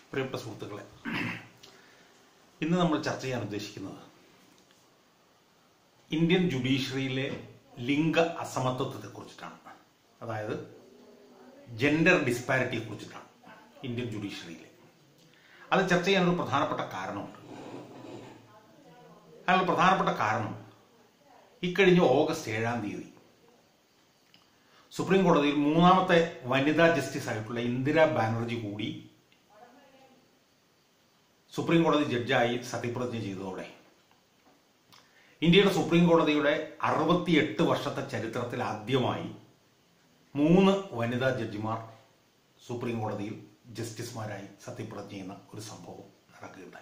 പ്രിയപ്പെട്ട സുഹൃത്തുക്കളെ ഇന്ന് നമ്മൾ ചർച്ച ചെയ്യാൻ ഉദ്ദേശിക്കുന്നത് ഇന്ത്യൻ ജുഡീഷ്യറിയിലെ ലിംഗ അസമത്വത്തെ കുറിച്ചിട്ടാണ് അതായത് ജെൻഡർ ഡിസ്പാരിറ്റിയെ കുറിച്ചിട്ടാണ് ഇന്ത്യൻ ജുഡീഷ്യറിയിലെ അത് ചർച്ച ചെയ്യാനൊരു പ്രധാനപ്പെട്ട കാരണമുണ്ട് അതിനുള്ള പ്രധാനപ്പെട്ട കാരണം ഇക്കഴിഞ്ഞ ഓഗസ്റ്റ് ഏഴാം തീയതി സുപ്രീം കോടതിയിൽ മൂന്നാമത്തെ വനിതാ ജസ്റ്റിസ് ആയിട്ടുള്ള ഇന്ദിരാ ബാനർജി കൂടി സുപ്രീം കോടതി ജഡ്ജായി സത്യപ്രതിജ്ഞ ചെയ്തതോടെ ഇന്ത്യയുടെ സുപ്രീം കോടതിയുടെ അറുപത്തിയെട്ട് വർഷത്തെ ചരിത്രത്തിൽ ആദ്യമായി മൂന്ന് വനിതാ ജഡ്ജിമാർ സുപ്രീം കോടതിയിൽ ജസ്റ്റിസുമാരായി സത്യപ്രതിജ്ഞ ചെയ്യുന്ന ഒരു സംഭവം നടക്കുകയുണ്ടായി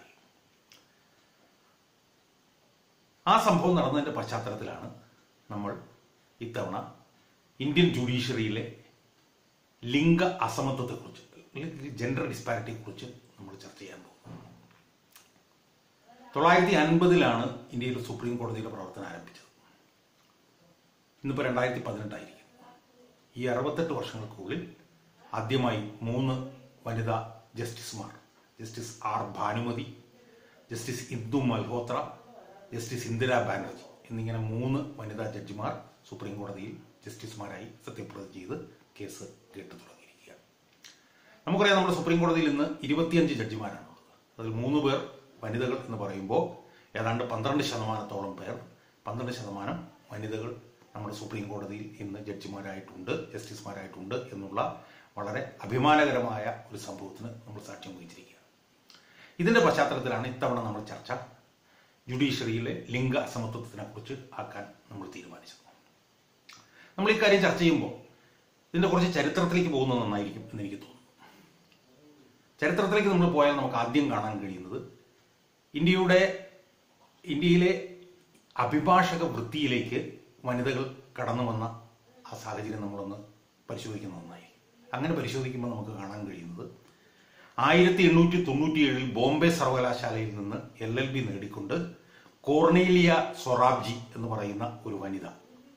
ആ സംഭവം നടന്നതിന്റെ പശ്ചാത്തലത്തിലാണ് നമ്മൾ ഇത്തവണ ഇന്ത്യൻ ജുഡീഷ്യറിയിലെ ലിംഗ അസമത്വത്തെക്കുറിച്ച് അല്ലെങ്കിൽ ജെൻഡർ ഡിസ്പാരിറ്റിയെക്കുറിച്ച് നമ്മൾ ചർച്ച ചെയ്യാൻ പോകുന്നത് തൊള്ളായിരത്തി അൻപതിലാണ് ഇന്ത്യയിൽ സുപ്രീം കോടതിയുടെ പ്രവർത്തനം ആരംഭിച്ചത് ഇന്നിപ്പോൾ രണ്ടായിരത്തി പതിനെട്ടായിരിക്കും ഈ അറുപത്തെട്ട് വർഷങ്ങൾക്കുള്ളിൽ ആദ്യമായി മൂന്ന് വനിതാ ജസ്റ്റിസുമാർ justice R Bhanumathi justice Indu Malhotra justice Indira Banerjee എന്നിങ്ങനെ മൂന്ന് വനിതാ ജഡ്ജിമാർ സുപ്രീം കോടതിയിൽ ജസ്റ്റിസുമാരായി സത്യപ്രതിജ്ഞ ചെയ്ത് കേസ് കേട്ടു തുടങ്ങിയിരിക്കുകയാണ് നമുക്കറിയാം നമ്മുടെ സുപ്രീം കോടതിയിൽ ഇന്ന് ഇരുപത്തിയഞ്ച് ജഡ്ജിമാരാണുള്ളത് അതിൽ മൂന്ന് പേർ വനിതകൾ എന്ന് പറയുമ്പോൾ ഏതാണ്ട് പന്ത്രണ്ട് ശതമാനത്തോളം പേർ പന്ത്രണ്ട് ശതമാനം വനിതകൾ നമ്മുടെ സുപ്രീം കോടതിയിൽ ഇന്ന് ജഡ്ജിമാരായിട്ടുണ്ട് ജസ്റ്റിസുമാരായിട്ടുണ്ട് എന്നുള്ള വളരെ അഭിമാനകരമായ ഒരു സംഭവത്തിന് നമ്മൾ സാക്ഷ്യം വഹിച്ചിരിക്കുകയാണ് ഇതിന്റെ പശ്ചാത്തലത്തിലാണ് ഇത്തവണ നമ്മൾ ചർച്ച ജുഡീഷ്യറിയിലെ ലിംഗ അസമത്വത്തിനെ കുറിച്ച് ആക്കാൻ നമ്മൾ തീരുമാനിച്ചത് നമ്മൾ ഈ കാര്യം ചർച്ച ചെയ്യുമ്പോൾ ഇതിന്റെ കുറച്ച് ചരിത്രത്തിലേക്ക് പോകുന്നത് നന്നായിരിക്കും എന്ന് എനിക്ക് തോന്നുന്നു ചരിത്രത്തിലേക്ക് നമ്മൾ പോയാൽ നമുക്ക് ആദ്യം കാണാൻ കഴിയുന്നത് ഇന്ത്യയുടെ ഇന്ത്യയിലെ അഭിഭാഷക വൃത്തിയിലേക്ക് വനിതകൾ കടന്നു വന്ന ആ സാഹചര്യം നമ്മളൊന്ന് പരിശോധിക്കുന്നത് നന്നായി അങ്ങനെ പരിശോധിക്കുമ്പോൾ നമുക്ക് കാണാൻ കഴിയുന്നത് ആയിരത്തി എണ്ണൂറ്റി തൊണ്ണൂറ്റിയേഴിൽ ബോംബെ സർവകലാശാലയിൽ നിന്ന് എൽ എൽ ബി നേടിക്കൊണ്ട് കോർണേലിയ സൊറാബ്ജി എന്ന് പറയുന്ന ഒരു വനിത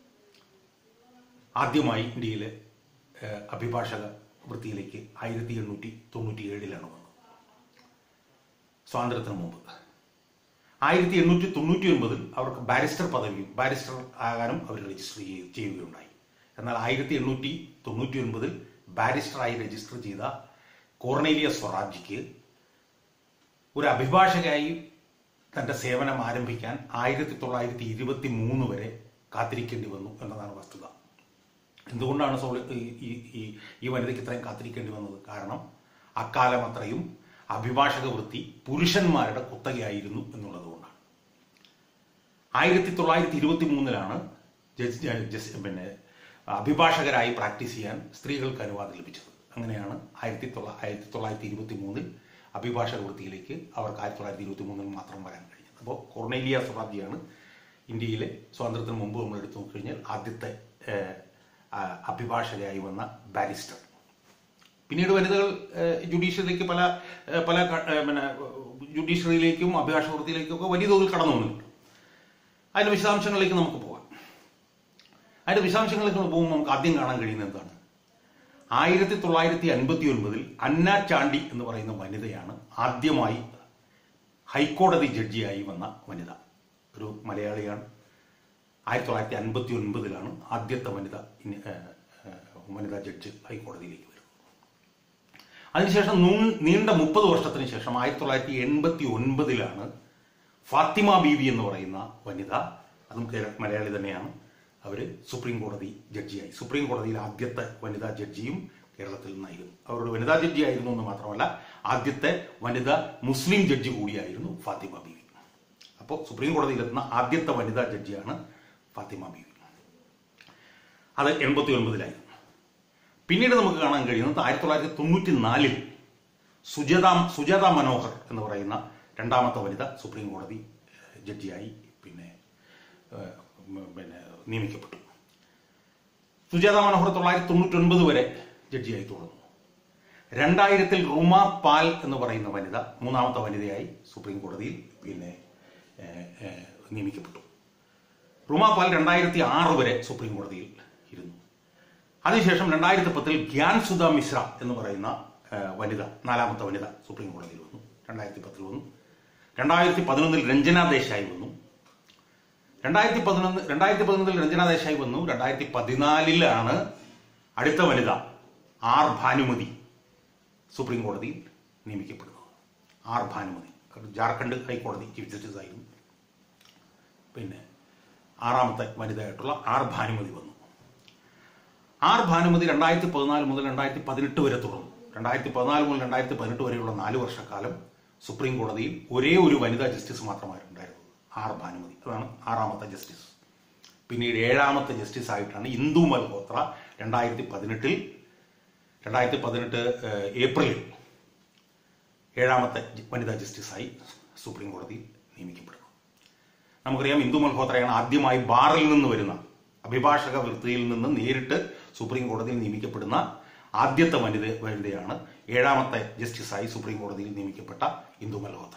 ആദ്യമായി ഇന്ത്യയിലെ ഏഹ്, അഭിഭാഷക വൃത്തിയിലേക്ക് ആയിരത്തി എണ്ണൂറ്റി തൊണ്ണൂറ്റി ഏഴിലാണ് വന്നത് സ്വാതന്ത്ര്യത്തിന് മുമ്പ് ആയിരത്തി എണ്ണൂറ്റി തൊണ്ണൂറ്റി ഒൻപതിൽ അവർക്ക് ബാരിസ്റ്റർ പദവിയും ബാരിസ്റ്റർ ആകാനും അവർ രജിസ്റ്റർ ചെയ്യ- ചെയ്യുകയുണ്ടായി എന്നാൽ ആയിരത്തി എണ്ണൂറ്റി തൊണ്ണൂറ്റി ഒൻപതിൽ ബാരിസ്റ്ററായി രജിസ്റ്റർ ചെയ്ത കോർണേലിയ സ്വറാബ്ജിക്ക് ഒരു അഭിഭാഷകയായി തന്റെ സേവനം ആരംഭിക്കാൻ ആയിരത്തി തൊള്ളായിരത്തി ഇരുപത്തി മൂന്ന് വരെ കാത്തിരിക്കേണ്ടി വന്നു എന്നതാണ് വസ്തുത എന്തുകൊണ്ടാണ് സോളി ഈ- ഈ- ഈ ഈ വനിതയ്ക്ക് ഇത്രയും കാത്തിരിക്കേണ്ടി വന്നത് കാരണം അക്കാലം അത്രയും അഭിഭാഷക വൃത്തി പുരുഷന്മാരുടെ കുത്തകയായിരുന്നു എന്നുള്ളതുകൊണ്ടാണ് ആയിരത്തി തൊള്ളായിരത്തി ഇരുപത്തി മൂന്നിലാണ് പിന്നെ അഭിഭാഷകരായി പ്രാക്ടീസ് ചെയ്യാൻ സ്ത്രീകൾക്ക് അനുവാദം ലഭിച്ചത് അങ്ങനെയാണ് ആയിരത്തി തൊള്ള ആയിരത്തി തൊള്ളായിരത്തി ഇരുപത്തി മൂന്നിൽ അഭിഭാഷക വൃത്തിയിലേക്ക് അവർക്ക് ആയിരത്തി തൊള്ളായിരത്തി ഇരുപത്തി മൂന്നിൽ മാത്രം വരാൻ കഴിഞ്ഞത് അപ്പോൾ കൊർണേലിയ സ്വറാബ്ജിയാണ് ഇന്ത്യയിലെ സ്വാതന്ത്ര്യത്തിന് മുമ്പ് നമ്മൾ എടുത്തു നോക്കിക്കഴിഞ്ഞാൽ ആദ്യത്തെ ഏഹ്, ആ, അഭിഭാഷകയായി വന്ന ബാരിസ്റ്റർ പിന്നീട് വനിതകൾ ഏഹ്, ജുഡീഷ്യറിയിലേക്ക് പല ഏഹ്, പല ക- ഏഹ്, പിന്നെ ജുഡീഷ്യറിയിലേക്കും അഭിഭാഷക വൃത്തിയിലേക്കും ഒക്കെ വലിയ തോതിൽ കടന്നു വന്നിട്ടുണ്ട് അതിന്റെ വിശദാംശങ്ങളിലേക്ക് നമുക്ക് പോകാം അതിന്റെ വിശദാംശങ്ങളിലേക്ക് നമ്മൾ പോകുമ്പോൾ നമുക്ക് ആദ്യം കാണാൻ കഴിയുന്നത് എന്താണ് ആയിരത്തി തൊള്ളായിരത്തി അൻപത്തി ഒൻപതിൽ അന്ന ചാണ്ടി എന്ന് പറയുന്ന വനിതയാണ് ആദ്യമായി ഹൈക്കോടതി ജഡ്ജിയായി വന്ന വനിത ഒരു മലയാളിയാണ് ആയിരത്തി തൊള്ളായിരത്തി അൻപത്തി ഒൻപതിലാണ് ആദ്യത്തെ വനിത ഇനി- ഏഹ്, ഏഹ്, വനിതാ ജഡ്ജ് ഹൈക്കോടതിയിലേക്ക് വരുന്നത് അതിനുശേഷം നൂ- നീണ്ട മുപ്പത് വർഷത്തിന് ശേഷം ആയിരത്തി തൊള്ളായിരത്തി എൺപത്തി ഒൻപതിലാണ് ഫാത്തിമ ബീവി എന്ന് പറയുന്ന വനിത അതും കേര- മലയാളി തന്നെയാണ് അവര് സുപ്രീം കോടതി ജഡ്ജിയായി സുപ്രീം കോടതിയിൽ ആദ്യത്തെ വനിതാ ജഡ്ജിയും കേരളത്തിൽ നിന്നായിരുന്നു അവരുടെ വനിതാ ജഡ്ജി ആയിരുന്നു എന്ന് മാത്രമല്ല ആദ്യത്തെ വനിതാ മുസ്ലിം ജഡ്ജി കൂടിയായിരുന്നു ഫാത്തിമ ബീവി അപ്പോൾ സുപ്രീം കോടതിയിലെത്തുന്ന ആദ്യത്തെ വനിതാ ജഡ്ജിയാണ് ഫാത്തിമ ബീവി അത് എൺപത്തി ഒൻപതിലായിരുന്നു പിന്നീട് നമുക്ക് കാണാൻ കഴിയുന്നത് ആയിരത്തി തൊള്ളായിരത്തി തൊണ്ണൂറ്റി നാലിൽ സുജത സുജാത മനോഹർ എന്ന് പറയുന്ന രണ്ടാമത്തെ വനിത സുപ്രീം കോടതി ഏഹ്, ജഡ്ജിയായി പിന്നെ ഏഹ്, ഉം, പിന്നെ നിയമിക്കപ്പെട്ടു സുജാത മനോഹർ തൊള്ളായിരത്തി തൊണ്ണൂറ്റി ഒൻപത് വരെ ജഡ്ജിയായി തുടർന്നു രണ്ടായിരത്തിൽ റുമ പാൽ എന്ന് പറയുന്ന വനിത മൂന്നാമത്തെ വനിതയായി സുപ്രീം കോടതിയിൽ പിന്നെ ഏഹ്, ഏഹ്, നിയമിക്കപ്പെട്ടു റുമ പാൽ രണ്ടായിരത്തി ആറ് വരെ സുപ്രീം കോടതിയിൽ ഇരുന്നു അതിനുശേഷം രണ്ടായിരത്തി പത്തിൽ ഗ്യാൻ സുധ മിശ്ര എന്ന് പറയുന്ന ഏഹ്, വനിത നാലാമത്തെ വനിത സുപ്രീം കോടതിയിൽ വന്നു രണ്ടായിരത്തി പത്തിൽ വന്നു രണ്ടായിരത്തി പതിനൊന്നിൽ രഞ്ജന ദേശായി വന്നു രണ്ടായിരത്തി പതിനൊന്ന് രണ്ടായിരത്തി പതിനൊന്നിൽ രഞ്ജന ദേശായി വന്നു രണ്ടായിരത്തി പതിനാലിലാണ് അടുത്ത വനിത ആർ ഭാനുമതി സുപ്രീം കോടതിയിൽ നിയമിക്കപ്പെടുന്നത് ആർ ഭാനുമതി ജാർഖണ്ഡ് ഹൈക്കോടതി ചീഫ് ജസ്റ്റിസ് ആയിരുന്നു പിന്നെ ആറാമത്തെ വനിതയായിട്ടുള്ള ആർ ഭാനുമതി വന്നു ആർ ഭാനുമതി രണ്ടായിരത്തി പതിനാല് മുതൽ രണ്ടായിരത്തി പതിനെട്ട് വരെ തുടർന്നു രണ്ടായിരത്തി പതിനാല് മുതൽ രണ്ടായിരത്തി പതിനെട്ട് വരെയുള്ള നാല് വർഷക്കാലം സുപ്രീം കോടതിയിൽ ഒരേ ഒരു വനിതാ ജസ്റ്റിസ് മാത്രമായിട്ടുണ്ടായിരുന്നത് ആർ ഭാനുമതി അതാണ് ആറാമത്തെ ജസ്റ്റിസ് പിന്നീട് ഏഴാമത്തെ ജസ്റ്റിസ് ആയിട്ടാണ് ഇന്ദു മൽഹോത്ര രണ്ടായിരത്തി പതിനെട്ടിൽ രണ്ടായിരത്തി പതിനെട്ട് ഏപ്രിലിൽ ഏഴാമത്തെ ജ- വനിതാ ജസ്റ്റിസായി സുപ്രീം കോടതിയിൽ നിയമിക്കപ്പെടുന്നു നമുക്കറിയാം ഇന്ദു മൽഹോത്രയാണ് ആദ്യമായി ബാറിൽ നിന്ന് വരുന്ന അഭിഭാഷക വൃത്തിയിൽ നിന്ന് നേരിട്ട് സുപ്രീം കോടതിയിൽ നിയമിക്കപ്പെടുന്ന ആദ്യത്തെ വനിത വനിതയാണ് ഏഴാമത്തെ ജസ്റ്റിസായി സുപ്രീം കോടതിയിൽ നിയമിക്കപ്പെട്ട ഇന്ദു മൽഹോത്ര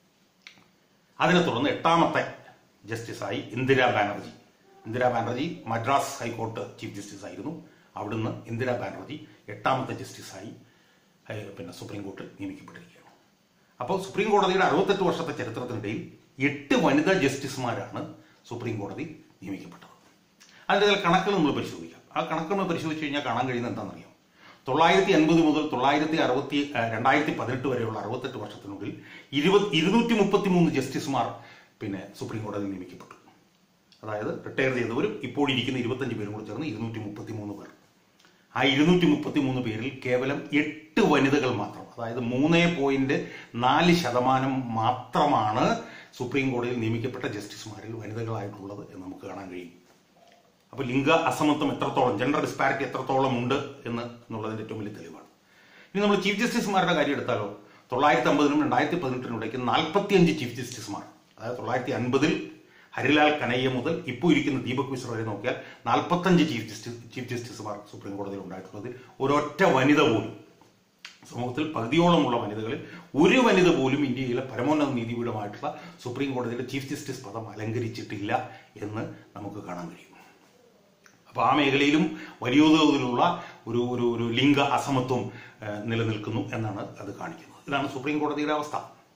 അതിനെ തുടർന്ന് എട്ടാമത്തെ ജസ്റ്റിസായി Indira Banerjee Indira Banerjee Madras high court chief justice ആയിരുന്നു അവിടുന്ന് ഇന്ദിരാ ബാനർജി എട്ടാമത്തെ ജസ്റ്റിസായി ഹൈ- പിന്നെ സുപ്രീം കോർട്ടിൽ നിയമിക്കപ്പെട്ടിരിക്കുകയാണ് അപ്പോൾ സുപ്രീം കോടതിയുടെ അറുപത്തെട്ട് വർഷത്തെ ചരിത്രത്തിനിടയിൽ എട്ട് വനിതാ ജസ്റ്റിസുമാരാണ് സുപ്രീം കോടതി നിയമിക്കപ്പെട്ടത് അതിൻ്റെ ചില കണക്കുകൾ നമ്മൾ പരിശോധിക്കാം ആ കണക്ക് നമ്മൾ പരിശോധിച്ച് കഴിഞ്ഞാൽ കാണാൻ കഴിയുന്നത് എന്താണെന്നറിയാം തൊള്ളായിരത്തി അൻപത് മുതൽ തൊള്ളായിരത്തി അറുപത്തി രണ്ടായിരത്തി പതിനെട്ട് വരെയുള്ള അറുപത്തെട്ട് വർഷത്തിനുള്ളിൽ ഇരുപത് ഇരുന്നൂറ്റി മുപ്പത്തി മൂന്ന് ജസ്റ്റിസുമാർ പിന്നെ സുപ്രീം കോടതിയിൽ നിയമിക്കപ്പെട്ടു അതായത് റിട്ടയർ ചെയ്തവരും ഇപ്പോൾ ഇരിക്കുന്ന ഇരുപത്തഞ്ച് പേരും കൂടി ചേർന്ന് ഇരുന്നൂറ്റി മുപ്പത്തി മൂന്ന് പേർ ആ ഇരുന്നൂറ്റി മുപ്പത്തി മൂന്ന് പേരിൽ കേവലം എട്ട് വനിതകൾ മാത്രം അതായത് മൂന്ന് പോയിന്റ് നാല് ശതമാനം മാത്രമാണ് സുപ്രീം കോടതിയിൽ നിയമിക്കപ്പെട്ട ജസ്റ്റിസുമാരിൽ വനിതകളായിട്ടുള്ളത് എന്ന് നമുക്ക് കാണാൻ കഴിയും അപ്പൊ ലിംഗ അസമത്വം എത്രത്തോളം ജെൻഡർ ഡിസ്പാരിറ്റി എത്രത്തോളം ഉണ്ട് എന്ന് എന്നുള്ളതിന്റെ ഏറ്റവും വലിയ തെളിവാണ് ഇനി നമ്മൾ ചീഫ് ജസ്റ്റിസുമാരുടെ കാര്യം എടുത്താലോ തൊള്ളായിരത്തി അമ്പതിനും രണ്ടായിരത്തി പതിനെട്ടിനും ഇടയ്ക്ക് നാൽപ്പത്തിയഞ്ച് ചീഫ് ജസ്റ്റിസുമാർ അതായത് തൊള്ളായിരത്തി അൻപതിൽ ഹരിലാൽ കനയ്യ മുതൽ ഇപ്പോൾ ഇരിക്കുന്ന ദീപക് മിശ്ര വരെ നോക്കിയാൽ നാൽപ്പത്തഞ്ച് ചീഫ് ജസ്റ്റിസ് ചീഫ് ജസ്റ്റിസുമാർ സുപ്രീം കോടതിയിൽ ഉണ്ടായിട്ടുള്ളതിൽ ഒരൊറ്റ വനിത പോലും സമൂഹത്തിൽ പകുതിയോളമുള്ള വനിതകളിൽ ഒരു വനിത പോലും ഇന്ത്യയിലെ പരമോന്നത നീതിപീഠമായിട്ടുള്ള സുപ്രീം കോടതിയുടെ ചീഫ് ജസ്റ്റിസ് പദം അലങ്കരിച്ചിട്ടില്ല എന്ന് നമുക്ക് കാണാൻ കഴിയും അപ്പൊ ആ മേഖലയിലും വലിയ തോതിലുള്ള ഒരു ഒരു ഒരു ലിംഗ അസമത്വം ഏഹ്, നിലനിൽക്കുന്നു എന്നാണ് അത് കാണിക്കുന്നത് ഇതാണ് സുപ്രീം കോടതിയുടെ അവസ്ഥ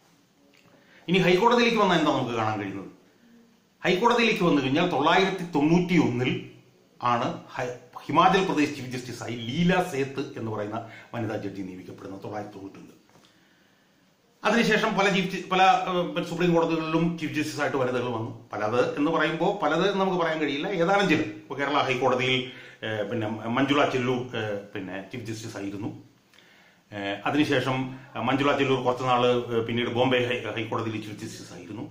ഇനി ഹൈക്കോടതിയിലേക്ക് വന്നാൽ എന്താ നമുക്ക് കാണാൻ കഴിയുന്നത് ഹൈക്കോടതിയിലേക്ക് വന്നു കഴിഞ്ഞാൽ തൊള്ളായിരത്തി തൊണ്ണൂറ്റി ഒന്നിൽ ആണ് ഹൈ- ഹിമാചൽ പ്രദേശ് ചീഫ് ജസ്റ്റിസായി ലീല സേത്ത് എന്ന് പറയുന്ന വനിതാ ജഡ്ജി നിയമിക്കപ്പെടുന്നത് തൊള്ളായിരത്തി തൊണ്ണൂറ്റൊന്നിൽ അതിനുശേഷം പല ചീഫ് ജ- പല ഏഹ്, സുപ്രീം കോടതികളിലും ചീഫ് ജസ്റ്റിസ് ആയിട്ട് വനിതകൾ വന്നു പലത് എന്ന് പറയുമ്പോൾ പലത് എന്ന് നമുക്ക് പറയാൻ കഴിയില്ല ഏതാനും ചില ഇപ്പോൾ കേരള ഹൈക്കോടതിയിൽ ഏഹ്, പിന്നെ മഞ്ജുള ചെല്ലൂർ ഏഹ്, പിന്നെ ചീഫ് ജസ്റ്റിസ് ആയിരുന്നു ഏഹ്, അതിനുശേഷം മഞ്ജുള ചെല്ലൂർ കുറച്ചുനാള് ഏഹ്, പിന്നീട് ബോംബെ ഹൈ- ഹൈക്കോടതിയിൽ ചീഫ് ജസ്റ്റിസ് ആയിരുന്നു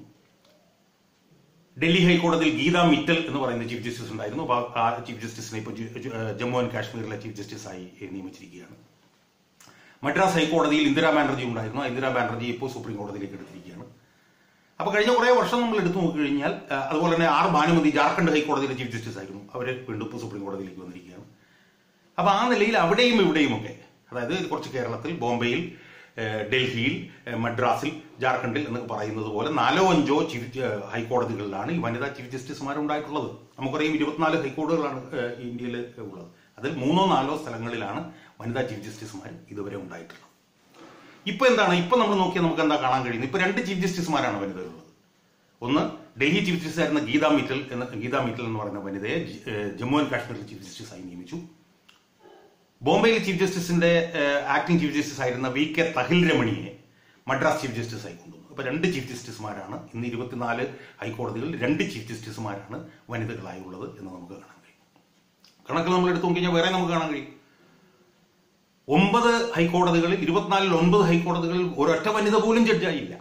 ഡൽഹി ഹൈക്കോടതിയിൽ ഗീത മിറ്റൽ എന്ന് പറയുന്ന ചീഫ് ജസ്റ്റിസ് ഉണ്ടായിരുന്നു അപ്പോൾ ആ ചീഫ് ജസ്റ്റിസിനെ ഇപ്പോൾ ജു- ജു- ഏഹ്, ജമ്മു ആൻഡ് കാശ്മീരിലെ ചീഫ് ജസ്റ്റിസായി നിയമിച്ചിരിക്കുകയാണ് മദ്രാസ് ഹൈക്കോടതിയിൽ ഇന്ദിരാ ബാനർജി ഉണ്ടായിരുന്നു ആ ഇന്ദിരാ ബാനർജി ഇപ്പോൾ സുപ്രീം കോടതിയിലേക്ക് എടുത്തിരിക്കുകയാണ് അപ്പൊ കഴിഞ്ഞ കുറെ വർഷം നമ്മൾ എടുത്തു നോക്കിക്കഴിഞ്ഞാൽ ആ, അതുപോലെ തന്നെ ആർ ഭാനുമതി ജാർഖണ്ഡ് ഹൈക്കോടതിയിലെ ചീഫ് ജസ്റ്റിസ് ആയിരുന്നു അവര് വീണ്ടും ഇപ്പോൾ സുപ്രീം കോടതിയിലേക്ക് വന്നിരിക്കുകയാണ് അപ്പൊ ആ നിലയിൽ അവിടെയും ഇവിടെയും ഒക്കെ അതായത് കുറച്ച് കേരളത്തിൽ ബോംബെയിൽ ഏഹ്, ഡൽഹിയിൽ ഏഹ്, മദ്രാസിൽ ജാർഖണ്ഡിൽ എന്നൊക്കെ പറയുന്നത് പോലെ നാലോ അഞ്ചോ ചീഫ് ഏഹ്, ഹൈക്കോടതികളിലാണ് ഈ വനിതാ ചീഫ് ജസ്റ്റിസുമാർ ഉണ്ടായിട്ടുള്ളത് നമുക്കറിയാം ഇരുപത്തിനാല് ഹൈക്കോടതികളാണ് ഏഹ്, ഇന്ത്യയിൽ ഉള്ളത് അതിൽ മൂന്നോ നാലോ സ്ഥലങ്ങളിലാണ് വനിതാ ചീഫ് ജസ്റ്റിസുമാർ ഇതുവരെ ഉണ്ടായിട്ടുള്ളത് ഇപ്പൊ എന്താണ് ഇപ്പൊ നമ്മൾ നോക്കിയാൽ നമുക്ക് എന്താ കാണാൻ കഴിയുന്നത് ഇപ്പൊ രണ്ട് ചീഫ് ജസ്റ്റിസുമാരാണ് വനിതകളുള്ളത് ഒന്ന് ഡൽഹി ചീഫ് ജസ്റ്റിസ് ആയിരുന്ന ഗീത മിറ്റൽ എന്ന ഗീത മിറ്റൽ എന്ന് പറയുന്ന വനിതയെ ജ- ഏഹ് ജമ്മു ആൻഡ് കാശ്മീരിൽ ചീഫ് ജസ്റ്റിസായി നിയമിച്ചു ബോംബെയിൽ ചീഫ് ജസ്റ്റിസിന്റെ ആക്ടിംഗ് ചീഫ് ജസ്റ്റിസ് ആയിരുന്ന വി കെ തഹിൽ രമണിയെ മദ്രാസ് ചീഫ് ജസ്റ്റിസായി കൊണ്ടുവന്നു അപ്പൊ രണ്ട് ചീഫ് ജസ്റ്റിസുമാരാണ് ഇന്ന് ഇരുപത്തിനാല് ഹൈക്കോടതികളിൽ രണ്ട് ചീഫ് ജസ്റ്റിസുമാരാണ് വനിതകളായി ഉള്ളത് എന്ന് നമുക്ക് കാണാൻ കഴിയും കണക്കിൽ നമ്മൾ എടുത്തു നോക്കിക്കഴിഞ്ഞാൽ വേറെ നമുക്ക് കാണാൻ കഴിയും ഒമ്പത് ഹൈക്കോടതികളിൽ ഇരുപത്തിനാലിൽ ഒൻപത് ഹൈക്കോടതികളിൽ ഒരൊറ്റ വനിത പോലും ജഡ്ജായില്ല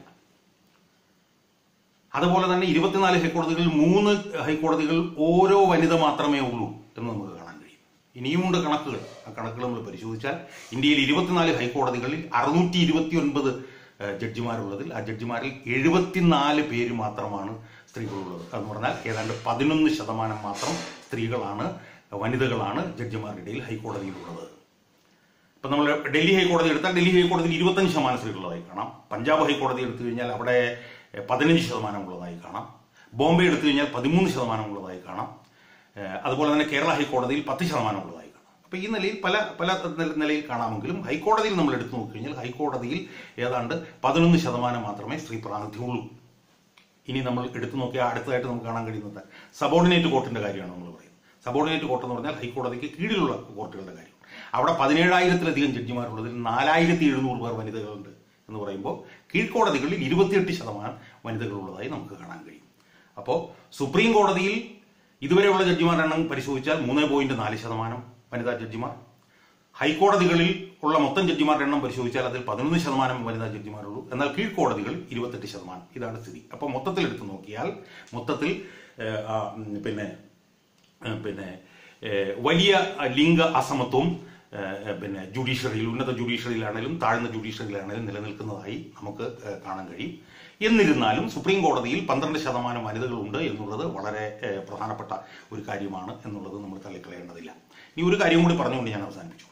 അതുപോലെ തന്നെ ഇരുപത്തിനാല് ഹൈക്കോടതികളിൽ മൂന്ന് ഹൈക്കോടതികൾ ഓരോ വനിത മാത്രമേ ഉള്ളൂ എന്ന് നമുക്ക് കാണാൻ കഴിയും ഇനിയുമുണ്ട് കണക്കുകൾ ആ കണക്കുകൾ നമ്മൾ പരിശോധിച്ചാൽ ഇന്ത്യയിൽ ഇരുപത്തിനാല് ഹൈക്കോടതികളിൽ അറുന്നൂറ്റി ഇരുപത്തി ഒൻപത് ജഡ്ജിമാരുള്ളതിൽ ആ ജഡ്ജിമാരിൽ എഴുപത്തിനാല് പേര് മാത്രമാണ് സ്ത്രീകളുള്ളത് എന്ന് പറഞ്ഞാൽ ഏതാണ്ട് പതിനൊന്ന് ശതമാനം മാത്രം സ്ത്രീകളാണ് വനിതകളാണ് ജഡ്ജിമാരുടെ ഇടയിൽ ഹൈക്കോടതിയിലുള്ളത് ഇപ്പൊ നമ്മൾ ഡൽഹി ഹൈക്കോടതി എടുത്താൽ ഡൽഹി ഹൈക്കോടതിയിൽ ഇരുപത്തഞ്ച് ശതമാനം സ്ത്രീകളുള്ളതായി കാണാം പഞ്ചാബ് ഹൈക്കോടതി എടുത്തു കഴിഞ്ഞാൽ അവിടെ എഹ്, പതിനഞ്ച് ശതമാനം ഉള്ളതായി കാണാം ബോംബെ എടുത്തു കഴിഞ്ഞാൽ പതിമൂന്ന് ശതമാനം ഉള്ളതായി കാണാം ഏഹ്, അതുപോലെ തന്നെ കേരള ഹൈക്കോടതിയിൽ പത്ത് ശതമാനം ഉള്ളതായി കാണാം അപ്പോൾ ഈ നിലയിൽ പല പല നില- നിലയിൽ കാണാമെങ്കിലും ഹൈക്കോടതിയിൽ നമ്മൾ എടുത്തു നോക്കിക്കഴിഞ്ഞാൽ ഹൈക്കോടതിയിൽ ഏതാണ്ട് പതിനൊന്ന് ശതമാനം മാത്രമേ സ്ത്രീ പ്രാതിനിധ്യമുള്ളൂ ഇനി നമ്മൾ എടുത്തു നോക്കിയാൽ അടുത്തതായിട്ട് നമുക്ക് കാണാൻ കഴിയുന്നത് സബോർഡിനേറ്റ് കോർട്ടിന്റെ കാര്യമാണ് നമ്മൾ പറയുന്നത് സബോർഡിനേറ്റ് കോർട്ട് എന്ന് പറഞ്ഞാൽ ഹൈക്കോടതിക്ക് കീഴിലുള്ള കോർട്ടുകളുടെ കാര്യം അവിടെ പതിനേഴായിരത്തിലധികം ജഡ്ജിമാരുള്ളതിൽ നാലായിരത്തി എഴുന്നൂറ് പേർ വനിതകളുണ്ട് എന്ന് പറയുമ്പോൾ കീഴ്ക്കോടതികളിൽ ഇരുപത്തിയെട്ട് ശതമാനം വനിതകളുള്ളതായി നമുക്ക് കാണാൻ കഴിയും അപ്പോൾ സുപ്രീം കോടതിയിൽ ഇതുവരെയുള്ള ജഡ്ജിമാരുടെ എണ്ണം പരിശോധിച്ചാൽ മൂന്ന് പോയിന്റ് നാല് ശതമാനം വനിതാ ജഡ്ജിമാർ ഹൈക്കോടതികളിൽ ഉള്ള മൊത്തം ജഡ്ജിമാരുടെ എണ്ണം പരിശോധിച്ചാൽ അതിൽ പതിനൊന്ന് ശതമാനം വനിതാ ജഡ്ജിമാരുള്ളൂ എന്നാൽ കീഴ്ക്കോടതികളിൽ ഇരുപത്തെട്ട് ശതമാനം ഇതാണ് സ്ഥിതി അപ്പോൾ മൊത്തത്തിൽ എടുത്ത് നോക്കിയാൽ മൊത്തത്തിൽ ഏഹ്, ആ, ഉം, പിന്നെ ഏഹ്, പിന്നെ ഏഹ്, വലിയ ലിംഗ അസമത്വം ഏഹ്, പിന്നെ ജുഡീഷ്യറിയിൽ ഉന്നത ജുഡീഷ്യറിയിലാണെങ്കിലും താഴ്ന്ന ജുഡീഷ്യറിയിലാണെങ്കിലും നിലനിൽക്കുന്നതായി നമുക്ക് ഏഹ്, കാണാൻ കഴിയും എന്നിരുന്നാലും സുപ്രീം കോടതിയിൽ പന്ത്രണ്ട് ശതമാനം വനിതകളുണ്ട് എന്നുള്ളത് വളരെ ഏഹ്, പ്രധാനപ്പെട്ട ഒരു കാര്യമാണ് എന്നുള്ളത് നമ്മൾ തള്ളിക്കളയേണ്ടതില്ല ഇനി ഒരു കാര്യം കൂടി പറഞ്ഞുകൊണ്ട് ഞാൻ അവസാനിപ്പിച്ചോളാം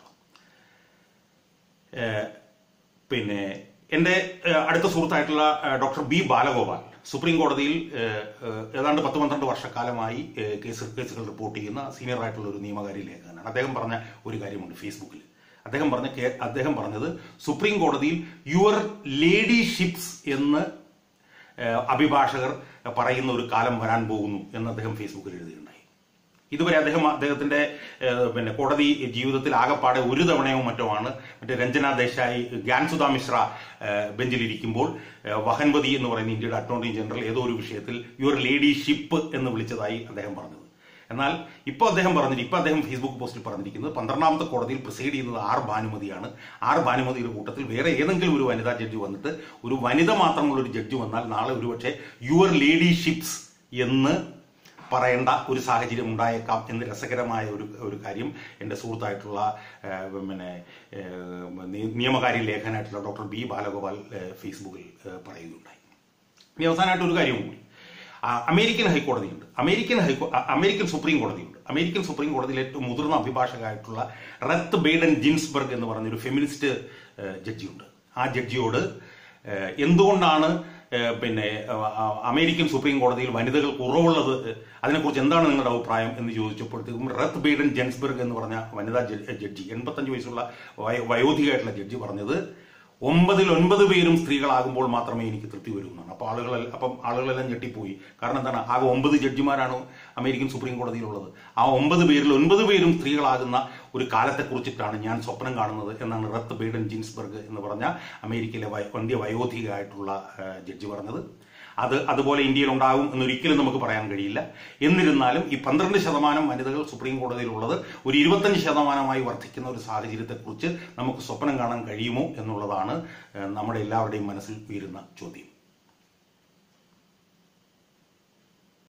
ഏഹ് പിന്നെ എൻ്റെ ഏഹ് അടുത്ത സുഹൃത്തായിട്ടുള്ള ഏഹ് ഡോക്ടർ ബി ബാലഗോപാൽ സുപ്രീം കോടതിയിൽ ഏഹ് ഏഹ് ഏതാണ്ട് പത്ത് പന്ത്രണ്ട് വർഷക്കാലമായി ഏഹ് കേസ് കേസുകൾ റിപ്പോർട്ട് ചെയ്യുന്ന സീനിയർ ആയിട്ടുള്ള ഒരു നിയമകാര്യ ലേഖകനാണ് അദ്ദേഹം പറഞ്ഞ ഒരു കാര്യമുണ്ട് ഫേസ്ബുക്കിൽ അദ്ദേഹം പറഞ്ഞ കേ- അദ്ദേഹം പറഞ്ഞത് സുപ്രീം കോടതിയിൽ യുവർ ലേഡിഷിപ്സ് എന്ന് ഏഹ് അഭിഭാഷകർ പറയുന്ന ഒരു കാലം വരാൻ പോകുന്നു എന്ന് അദ്ദേഹം ഫേസ്ബുക്കിൽ എഴുതിയിട്ടുണ്ടായി ഇതുവരെ അദ്ദേഹം അദ്ദേഹത്തിന്റെ ഏഹ്, പിന്നെ കോടതി ജീവിതത്തിൽ ആകപ്പാടെ ഒരു തവണയോ മറ്റോ ആണ് മറ്റേ രഞ്ജന ദേശായി ഗ്യാൻസുധ മിശ്ര ഏഹ്, ബെഞ്ചിലിരിക്കുമ്പോൾ ഏഹ്, വഹൻവതി എന്ന് പറയുന്ന ഇന്ത്യയുടെ അറ്റോർണി ജനറൽ ഏതോ ഒരു വിഷയത്തിൽ യുവർ ലേഡിഷിപ്പ് എന്ന് വിളിച്ചതായി അദ്ദേഹം പറഞ്ഞത് എന്നാൽ ഇപ്പോൾ അദ്ദേഹം പറഞ്ഞിട്ട് ഇപ്പോൾ അദ്ദേഹം ഫേസ്ബുക്ക് പോസ്റ്റിൽ പറഞ്ഞിരിക്കുന്നത് പന്ത്രണ്ടാമത്തെ കോടതിയിൽ പ്രിസൈഡ് ചെയ്യുന്നത് ആർ ഭാനുമതിയാണ് ആർ ഭാനുമതിയുടെ കൂട്ടത്തിൽ വേറെ ഏതെങ്കിലും ഒരു വനിതാ ജഡ്ജി വന്നിട്ട് ഒരു വനിത മാത്രമുള്ള ഒരു ജഡ്ജി വന്നാൽ നാളെ ഒരുപക്ഷെ യുവർ ലേഡിഷിപ്സ് എന്ന് പറയേണ്ട ഒരു സാഹചര്യം ഉണ്ടായേക്കാം എന്ന് രസകരമായ ഒരു ഒരു കാര്യം എൻ്റെ സുഹൃത്തായിട്ടുള്ള ഏഹ്, പിന്നെ ഏഹ്, നി- നിയമകാര്യ ലേഖനായിട്ടുള്ള ഡോക്ടർ ബി ബാലഗോപാൽ ഏഹ്, ഫേസ്ബുക്കിൽ ഏഹ്, പറയുകയുണ്ടായി ഇനി അവസാനമായിട്ട് ഒരു കാര്യം കൂടി ആ, അമേരിക്കൻ ഹൈക്കോടതിയുണ്ട് അമേരിക്കൻ ഹൈക്കോ ആ, അമേരിക്കൻ സുപ്രീം കോടതിയുണ്ട് അമേരിക്കൻ സുപ്രീം കോടതിയിലെ ഏറ്റവും മുതിർന്ന അഭിഭാഷകരായിട്ടുള്ള റത്ത് ബെയ്ഡൻ ജിൻസ്ബർഗ് എന്ന് പറഞ്ഞൊരു ഫെമിനിസ്റ്റ് ഏഹ്, ജഡ്ജിയുണ്ട് ആ ജഡ്ജിയോട് ഏഹ്, എന്തുകൊണ്ടാണ് ഏഹ്, പിന്നെ ഏഹ്, ആ, അമേരിക്കൻ സുപ്രീം കോടതിയിൽ വനിതകൾ കുറവുള്ളത് ഏഹ്, അതിനെക്കുറിച്ച് എന്താണ് നിങ്ങളുടെ അഭിപ്രായം എന്ന് ചോദിച്ചപ്പോഴത്തേക്കും റത്ത് ബെയ്ഡൻ ജെൻസ്ബർഗ് എന്ന് പറഞ്ഞ വനിതാ ജഡ്ജി ജഡ്ജി എൺപത്തഞ്ച് വയസ്സുള്ള വയോ- വയോധികമായിട്ടുള്ള ജഡ്ജി പറഞ്ഞത് ഒമ്പതിൽ ഒൻപത് പേരും സ്ത്രീകളാകുമ്പോൾ മാത്രമേ എനിക്ക് തൃപ്തി വരൂ എന്നാണ് അപ്പോൾ ആളുകൾ അപ്പം ആളുകളെല്ലാം ഞെട്ടിപ്പോയി കാരണം എന്താണ് ആകെ ഒമ്പത് ജഡ്ജിമാരാണ് അമേരിക്കൻ സുപ്രീം കോടതിയിലുള്ളത് ആ ഒമ്പത് പേരിൽ ഒൻപത് പേരും സ്ത്രീകളാകുന്ന ഒരു കാലത്തെക്കുറിച്ചിട്ടാണ് ഞാൻ സ്വപ്നം കാണുന്നത് എന്നാണ് റത്ത് ബെയ്ഡൻ ജിൻസ്ബർഗ് എന്ന് പറഞ്ഞ അമേരിക്കയിലെ വയ- വന്ധ്യ വയോധികമായിട്ടുള്ള ആ, ജഡ്ജി പറഞ്ഞത് അത് അതുപോലെ ഇന്ത്യയിൽ ഉണ്ടാകും എന്നൊരിക്കലും നമുക്ക് പറയാൻ കഴിയില്ല എന്നിരുന്നാലും ഈ പന്ത്രണ്ട് ശതമാനം വനിതകൾ സുപ്രീം കോടതിയിലുള്ളത് ഒരു ഇരുപത്തഞ്ച് ശതമാനമായി വർദ്ധിക്കുന്ന ഒരു സാഹചര്യത്തെക്കുറിച്ച് നമുക്ക് സ്വപ്നം കാണാൻ കഴിയുമോ എന്നുള്ളതാണ് ഏഹ്, നമ്മുടെ എല്ലാവരുടെയും മനസ്സിൽ ഉയരുന്ന ചോദ്യം